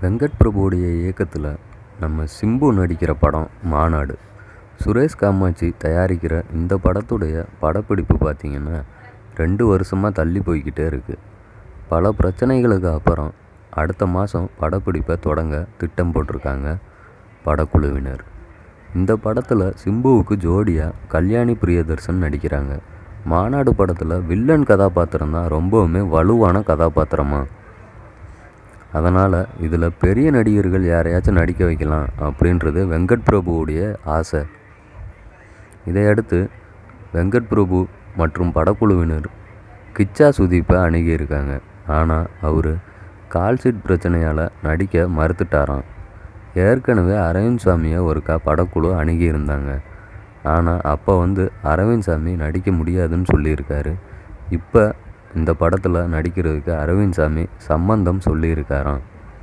வெங்கட் பிரபுவுடைய இயக்கத்தில் நம்ம சிம்பு நடிக்கிற படம் மாநாடு சுரேஷ் காமாட்சி தயாரிக்கிற இந்த படத்துடைய படப்பிடிப்பு பார்த்திங்கன்னா ரெண்டு வருஷமாக தள்ளி போய்க்கிட்டே இருக்குது பல பிரச்சனைகளுக்கு அப்புறம் அடுத்த மாதம் படப்பிடிப்பை தொடங்க திட்டம் போட்டிருக்காங்க படக்குழுவினர் இந்த படத்தில் சிம்புவுக்கு ஜோடியாக கல்யாணி பிரியதர்சன் நடிக்கிறாங்க மாநாடு படத்தில் வில்லன் கதாபாத்திரம் தான் ரொம்பவுமே வலுவான கதாபாத்திரமாக அதனால் இதில் பெரிய நடிகர்கள் யாரையாச்சும் நடிக்க வைக்கலாம் அப்படின்றது வெங்கட் பிரபுவுடைய ஆசை இதையடுத்து வெங்கட் பிரபு மற்றும் படக்குழுவினர் கிச்சா சுதீப்பை அணுகியிருக்காங்க ஆனால் அவர் கால்ஷீட் பிரச்சனையால் நடிக்க மறுத்துட்டாராம் ஏற்கனவே அரவிந்த் சாமியை ஒருக்கா படக்குழு அணுகியிருந்தாங்க ஆனால் அப்போ வந்து அரவிந்த் சாமி நடிக்க முடியாதுன்னு சொல்லியிருக்காரு இப்போ இந்த படத்தில் நடிக்கிறதுக்கு அரவிந்த் சாமி சம்மந்தம் சொல்லியிருக்காராம்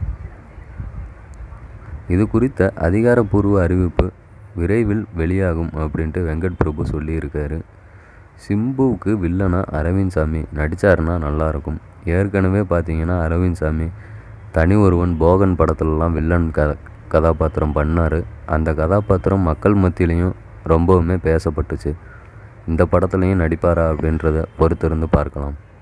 இது குறித்த அதிகாரப்பூர்வ அறிவிப்பு விரைவில் வெளியாகும் அப்படின்ட்டு வெங்கட் பிரபு சொல்லியிருக்காரு சிம்புவுக்கு வில்லனா அரவிந்த் சாமி நடித்தாருன்னா நல்லாயிருக்கும் ஏற்கனவே பார்த்தீங்கன்னா அரவிந்த் சாமி தனி ஒருவன் போகன் படத்துலலாம் வில்லன் க கதாபாத்திரம் பண்ணார் அந்த கதாபாத்திரம் மக்கள் மத்தியிலையும் ரொம்பவுமே பேசப்பட்டுச்சு இந்த படத்துலையும் நடிப்பாரா அப்படின்றத பொறுத்திருந்து பார்க்கலாம்